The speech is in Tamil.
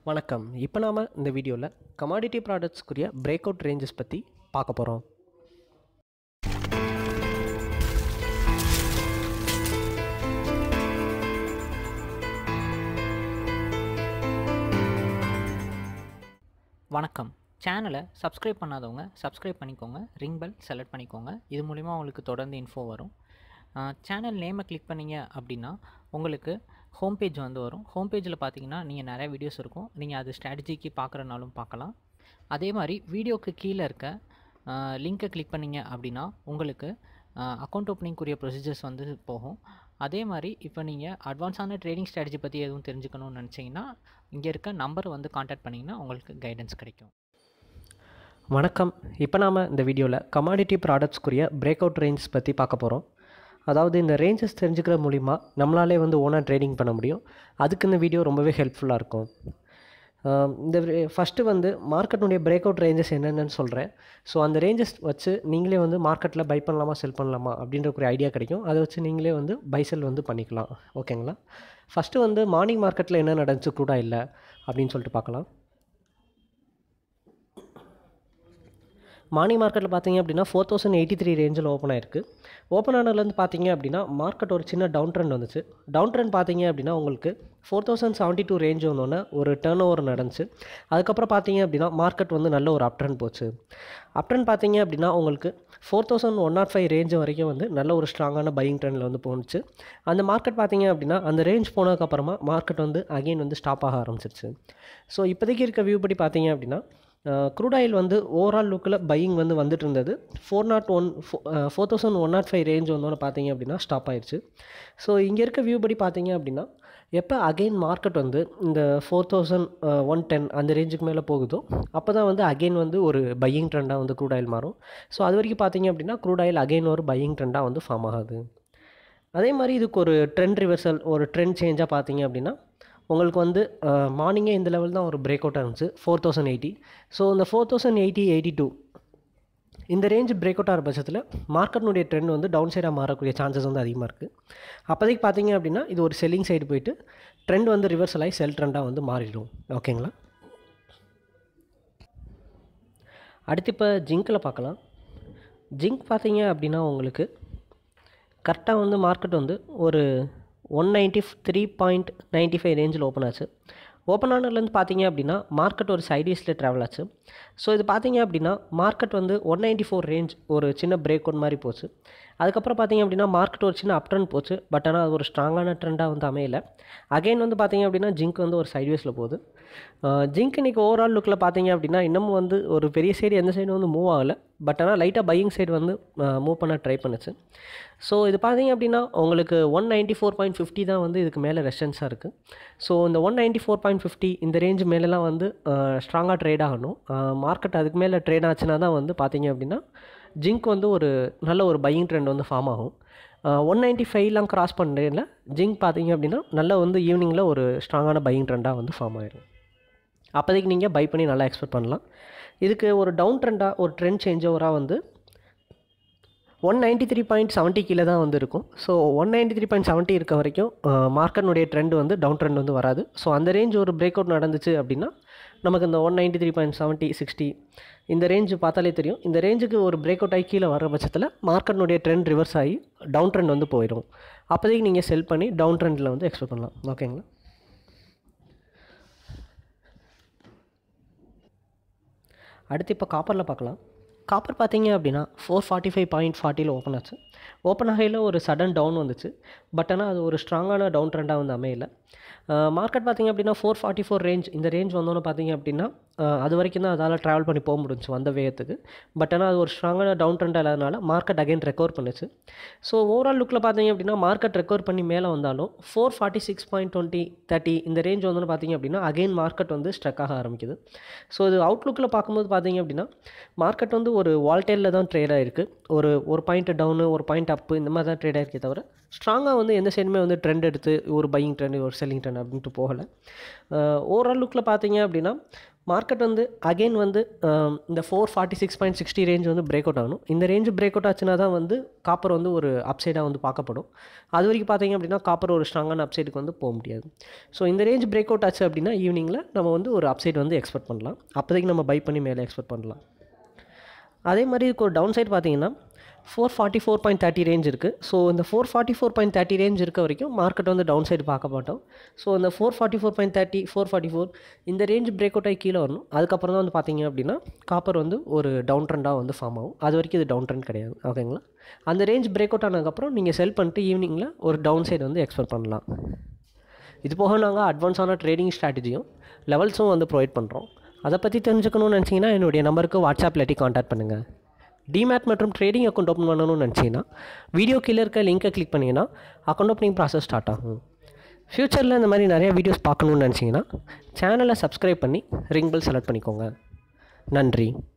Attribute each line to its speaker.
Speaker 1: வணக்கம் இப்போ நாம் இந்த வீடியோவில் கமாடிட்டி ப்ராடக்ட்ஸ்க்குரிய பிரேக் அவுட் ரேஞ்சஸ் பற்றி பார்க்க போகிறோம்
Speaker 2: வணக்கம் சேனலை சப்ஸ்கிரைப் பண்ணாதவங்க சப்ஸ்கிரைப் பண்ணிக்கோங்க ரிங் பெல் செலக்ட் பண்ணிக்கோங்க இது மூலிமா உங்களுக்கு தொடர்ந்து இன்ஃபோ வரும் சேனல் நேமை கிளிக் பண்ணீங்க அப்படின்னா உங்களுக்கு ஹோம் பேஜ் வந்து வரும் ஹோம் பேஜில் பார்த்தீங்கன்னா நீங்கள் நிறைய வீடியோஸ் இருக்கும் நீங்கள் அது ஸ்ட்ராட்டஜிக்கு பார்க்குறனாலும் பார்க்கலாம் அதே மாதிரி வீடியோக்கு கீழே இருக்க லிங்க்கை கிளிக் பண்ணீங்க அப்படின்னா உங்களுக்கு அக்கௌண்ட் ஓப்பனிங்குரிய ப்ரொசீஜர்ஸ் வந்து போகும் அதே மாதிரி இப்போ நீங்கள் அட்வான்ஸான ட்ரேடிங் ஸ்ட்ராட்டஜி பற்றி எதுவும் தெரிஞ்சுக்கணும்னு நினச்சிங்கன்னா இங்கே இருக்க நம்பர் வந்து காண்டாக்ட் பண்ணிங்கன்னா உங்களுக்கு கைடன்ஸ் கிடைக்கும்
Speaker 1: வணக்கம் இப்போ நாம் இந்த வீடியோவில் கமாடிட்டி ப்ராடக்ட்ஸ்க்குரிய பிரேக் அவுட் ரேஞ்சஸ் பற்றி பார்க்க போகிறோம் அதாவது இந்த ரேஞ்சஸ் தெரிஞ்சுக்கிற மூலிமா நம்மளாலே வந்து ஓனாக ட்ரேடிங் பண்ண முடியும் அதுக்கு இந்த வீடியோ ரொம்பவே ஹெல்ப்ஃபுல்லாக இருக்கும் ஆம், இந்த ஃபஸ்ட்டு வந்து மார்க்கெட்டுடைய பிரேக் அவுட் ரேஞ்சஸ் என்னென்னு சொல்கிறேன் ஸோ அந்த ரேஞ்சஸ் வச்சு நீங்களே வந்து மார்க்கெட்டில் பை பண்ணலாமா செல் பண்ணலாமா அப்படின்ற ஒரு ஐடியா கிடைக்கும் அதை வச்சு நீங்களே வந்து பை செல் வந்து பண்ணிக்கலாம் ஓகேங்களா ஃபஸ்ட்டு வந்து மார்னிங் மார்க்கெட்டில் என்ன நடந்துச்சு கூட இல்லை அப்படின்னு சொல்லிட்டு பார்க்கலாம் மார்னிங் மார்க்கெட்டில் பார்த்தீங்க அப்படின்னா ஃபோர் தௌசண்ட் எயிட்டி த்ரீ ரேஞ்சில் ஓப்பன் ஆயிருக்கு ஓப்பன் ஆனதுலேருந்து பார்த்தீங்க அப்படின்னா மார்க்கெட் ஒரு சின்ன டவுன் ட்ரெண்ட் வந்துச்சு டவுன் ட்ரெண்ட் பார்த்தீங்க அப்படின்னா உங்களுக்கு four thousand seventy two range வந்தோன்னே ஒரு டேர்ன் ஓவர் நடந்துச்சு அதுக்கப்புறம் பார்த்தீங்க அப்படின்னா மார்க்கெட் வந்து நல்ல ஒரு அப் ட்ரெண்ட் போச்சு அப் ட்ரெண்ட் பார்த்தீங்க அப்படின்னா உங்களுக்கு four thousand one nought five range வரைக்கும் வந்து நல்ல ஒரு ஸ்ட்ராங்கான பையிங் ட்ரெண்டில் வந்து போணுச்சு அந்த மார்க்கெட் பார்த்தீங்க அப்படின்னா அந்த ரேஞ்ச் போனதுக்கப்புறமா மார்க்கெட் வந்து அகைன் வந்து ஸ்டாப் ஆக ஆரம்பிச்சிருச்சு ஸோ இப்போதைக்கு இருக்க வியூ படி பார்த்தீங்க அப்படின்னா க்ரூட் ஆயில் வந்து ஓவரால் லுக்கில் பையிங் வந்து வந்துட்டு இருந்தது four nought one four thousand one nought five range வந்தோன்னு பார்த்தீங்க அப்படின்னா ஸ்டாப் ஆயிடுச்சு ஸோ இங்கே இருக்க வியூ படி பார்த்தீங்க அப்படின்னா எப்போ அகெயின் மார்க்கெட் வந்து இந்த ஃபோர் தௌசண்ட் ஒன் டென் அந்த ரேஞ்சுக்கு மேலே போகுதோ அப்போ தான் வந்து அகெயின் வந்து ஒரு பையிங் ட்ரெண்டாக வந்து க்ரூட் ஆயில் மாறும் ஸோ அது வரைக்கும் பார்த்தீங்க அப்படின்னா க்ரூட் ஆயில் அகெயின் ஒரு பையிங் ட்ரெண்டாக வந்து ஃபார்ம் ஆகாது அதே மாதிரி இதுக்கு ஒரு ட்ரெண்ட் ரிவர்சல் ஒரு ட்ரெண்ட் சேஞ்சாக பார்த்தீங்க அப்படின்னா உங்களுக்கு வந்து மார்னிங்கே இந்த லெவல் தான் ஒரு பிரேக் அவுட் இருந்துச்சு ஃபோர் தௌசண்ட் எயிட்டி ஸோ இந்த four thousand eighty eighty two இந்த ரேஞ்ச் பிரேக் அவுட் ஆகிற பட்சத்தில் மார்க்கெட்னுடைய ட்ரெண்ட் வந்து டவுன் சைடாக மாறக்கூடிய சான்சஸ் வந்து அதிகமாக இருக்குது அப்போதைக்கு பார்த்தீங்க அப்படின்னா இது ஒரு செல்லிங் சைடு போயிட்டு ட்ரெண்ட் வந்து ரிவர்சல் ஆகி செல் ட்ரெண்டாக வந்து மாறிடும் ஓகேங்களா அடுத்து இப்போ ஜிங்கில் பார்க்கலாம் ஜிங்க் பார்த்தீங்க அப்படின்னா உங்களுக்கு கரெக்டாக வந்து மார்க்கெட் வந்து ஒரு one ninety three point ninety five ரேஞ்சில் ஓப்பன் ஆச்சு ஓப்பன் ஆனதுலேருந்து பார்த்தீங்க அப்படின்னா மார்க்கெட் ஒரு சைடீஸில் ட்ராவல் ஆச்சு ஸோ இது பார்த்தீங்க அப்படின்னா மார்க்கெட் வந்து ஒன் நைன்ட்டி ஃபோர் ரேஞ்ச் ஒரு சின்ன பிரேக் அவுட் மாதிரி போச்சு அதுக்கப்புறம் பார்த்தீங்க அப்படின்னா மார்க்கெட் ஒரு சின்ன அப் ட்ரெண்ட் போச்சு பட் ஆனால் அது ஒரு ஸ்ட்ராங்கான ட்ரெண்டாக வந்து அமையல அகைன் வந்து பார்த்தீங்க அப்படின்னா ஜிங்க் வந்து ஒரு சைட்வேஸில் போகுது ஜிங்க் இன்றைக்கி ஓவரால் லுக்கில் பார்த்தீங்க அப்படின்னா இன்னமும் வந்து ஒரு பெரிய சைடு எந்த சைடு வந்து மூவ் ஆகலை பட் ஆனால் லைட்டாக பையிங் சைடு வந்து மூவ் பண்ண ட்ரை பண்ணுச்சு ஸோ இது பார்த்தீங்க அப்படின்னா உங்களுக்கு one ninety four point fifty தான் வந்து இதுக்கு மேலே ரெஸ்டன்ஸாக இருக்குது ஸோ இந்த one ninety four point fifty இந்த ரேஞ்ச் மேலெலாம் வந்து ஸ்ட்ராங்காக ட்ரேட் ஆகணும் மார்க்கெட் அதுக்கு மேலே ட்ரேட் ஆச்சுன்னா தான் வந்து பார்த்தீங்க அப்படின்னா ஜிங்க் வந்து ஒரு நல்ல ஒரு பையிங் ட்ரெண்ட் வந்து ஃபார்ம் ஆகும் ஒன் நைன்ட்டி ஃபைவ்லாம் கிராஸ் பண்ணுறதுல ஜிங்க் பார்த்தீங்க அப்படின்னா நல்ல வந்து ஈவினிங்கில் ஒரு ஸ்ட்ராங்கான பையிங் ட்ரெண்டாக வந்து ஃபார்ம் ஆயிடும் அப்போதைக்கு நீங்கள் பை பண்ணி நல்லா எக்ஸ்பெக்ட் பண்ணலாம் இதுக்கு ஒரு டவுன் ட்ரெண்டாக ஒரு ட்ரெண்ட் சேஞ்ச் ஓவராக வந்து one ninety three point seventy கீழே தான் வந்து இருக்கும் so one ninety three point seventy இருக்க வரைக்கும் மார்க்கெட்னுடைய ட்ரெண்ட் வந்து டவுன் ட்ரெண்ட் வந்து வராது ஸோ அந்த ரேஞ்ச் ஒரு பிரேக் அவுட் நடந்துச்சு அப்படின்னா நமக்கு இந்த one ninety three point seventy sixty இந்த ரேஞ்சு பார்த்தாலே தெரியும் இந்த ரேஞ்சுக்கு ஒரு பிரேக் அவுட் ஆகி கீழே வர பட்சத்தில் மார்க்கெட்னுடைய ட்ரெண்ட் ரிவர்ஸ் ஆகி டவுன் ட்ரெண்ட் வந்து போயிடும் அப்போதைக்கு நீங்கள் செல் பண்ணி டவுன் ட்ரெண்டில் வந்து எக்ஸ்பெக்ட் பண்ணலாம் ஓகேங்களா அடுத்து இப்போ காப்பரில் பார்க்கலாம் காப்பர் பார்த்தீங்க அப்படின்னா ஃபோர் ஃபார்ட்டி ஃபைவ் பாயிண்ட் ஃபார்ட்டியில் ஓப்பன் ஆச்சு ஓப்பன் ஆகையில் ஒரு சடன் டவுன் வந்துச்சு பட் ஆனால் அது ஒரு ஸ்ட்ராங்கான டவுன் ட்ரெண்டாக வந்து அமையல மார்க்கெட் பார்த்தீங்க அப்படின்னா ஃபோர் ஃபார்ட்டி ஃபோர் ரேஞ்ச் இந்த ரேஞ்ச் வந்தோன்னு பார்த்தீங்க அப்படின்னா அது வரைக்கும் தான் அதால் ட்ராவல் பண்ணி போக முடிஞ்சு வந்த வேகத்துக்கு பட் ஆனால் அது ஒரு ஸ்ட்ராங்கான டவுன் ட்ரெண்ட் இல்லாதனால மார்க்கெட் அகைன் ரெக்கவர் பண்ணுச்சு ஸோ ஓவரால் லுக்கில் பார்த்தீங்க அப்படின்னா மார்க்கெட் ரெக்கவர் பண்ணி மேலே வந்தாலும் four forty six point twenty thirty இந்த ரேஞ்ச் வந்தோன்னு பார்த்தீங்க அப்படின்னா அகைன் மார்க்கெட் வந்து ஸ்ட்ரக் ஆக ஆரம்பிக்குது ஸோ இது அவுட்லுக்கில் பார்க்கும்போது பார்த்தீங்க அப்படின்னா மார்க்கெட் வந்து ஒரு வால்டேலில் தான் ட்ரேட் ஆகிருக்கு ஒரு ஒரு பாயிண்ட் டவுனு ஒரு பாயிண்ட் அப்பு இந்த மாதிரி தான் ட்ரேட் ஆயிருக்கே தவிர ஸ்ட்ராங்காக வந்து எந்த சைடுமே வந்து ட்ரெண்ட் எடுத்து ஒரு பையிங் ட்ரெண்ட் ஒரு செல்லிங் ட்ரெண்ட் அப்படின்ட்டு போகலை ஓவரால் லுக்கில் பார்த்தீங்க அப்படின்னா மார்க்கெட் வந்து அகெயின் வந்து அஹ், இந்த four forty six point sixty range வந்து பிரேக் அவுட் ஆகணும் இந்த ரேஞ்ச் பிரேக் அவுட் ஆச்சுன்னா தான் வந்து காப்பர் வந்து ஒரு அப்சைடாக வந்து பார்க்கப்படும் அது வரைக்கும் பார்த்தீங்க அப்படின்னா காப்பர் ஒரு ஸ்ட்ராங்கான அப்சைடுக்கு வந்து போக முடியாது ஸோ இந்த ரேஞ்ச் பிரேக் அவுட் ஆச்சு அப்படின்னா ஈவினிங்கில் நம்ம வந்து ஒரு அப்சைட் வந்து எக்ஸ்பெக்ட் பண்ணலாம் அப்போதைக்கு நம்ம பை பண்ணி மேலே எக்ஸ்பெக்ட் பண்ணலாம் அதே மாதிரி இதுக்கு ஒரு டவுன் சைட் பார்த்தீங்கன்னா four forty four point thirty range இருக்குது ஸோ இந்த four forty four point thirty range இருக்க வரைக்கும் மார்க்கெட் வந்து டவுன் சைடு பார்க்க மாட்டோம் ஸோ இந்த four forty four point thirty four forty four இந்த ரேஞ்ச் பிரேக் அவுட் ஆகி கீழே வரணும் அதுக்கப்புறம் தான் வந்து பார்த்தீங்க அப்படின்னா காப்பர் வந்து ஒரு டவுன் ட்ரெண்டாக வந்து ஃபார்ம் ஆகும் அது வரைக்கும் இது டவுன் ட்ரெண்ட் கிடையாது ஓகேங்களா அந்த ரேஞ்ச் பிரேக் அவுட் ஆனதுக்கப்புறம் நீங்கள் செல் பண்ணிட்டு ஈவினிங்கில் ஒரு டவுன் சைடு வந்து எக்ஸ்பெக்ட் பண்ணலாம் இது போக நாங்கள் அட்வான்ஸான ட்ரேடிங் ஸ்ட்ராட்டஜியும் லெவல்ஸும் வந்து ப்ரொவைட் பண்ணுறோம் அதை பற்றி தெரிஞ்சுக்கணும்னு நினச்சிங்கன்னா என்னுடைய நம்பருக்கு வாட்ஸ்அப் இல்லாட்டி காண்டாக்ட் பண்ணுங்கள் டிமேட் மற்றும் ட்ரேடிங் அக்கௌண்ட் ஓப்பன் பண்ணணும்னு நினச்சிங்கன்னா வீடியோ கீழே இருக்க லிங்கை கிளிக் பண்ணிங்கன்னா அக்கௌண்ட் ஓப்பனிங் ப்ராசஸ் ஸ்டார்ட் ஆகும் ஃப்யூச்சரில் இந்த மாதிரி நிறைய வீடியோஸ் பார்க்கணுன்னு நினச்சிங்கன்னா சேனலை சப்ஸ்கிரைப் பண்ணி ரிங் பெல் செலக்ட் பண்ணிக்கோங்க நன்றி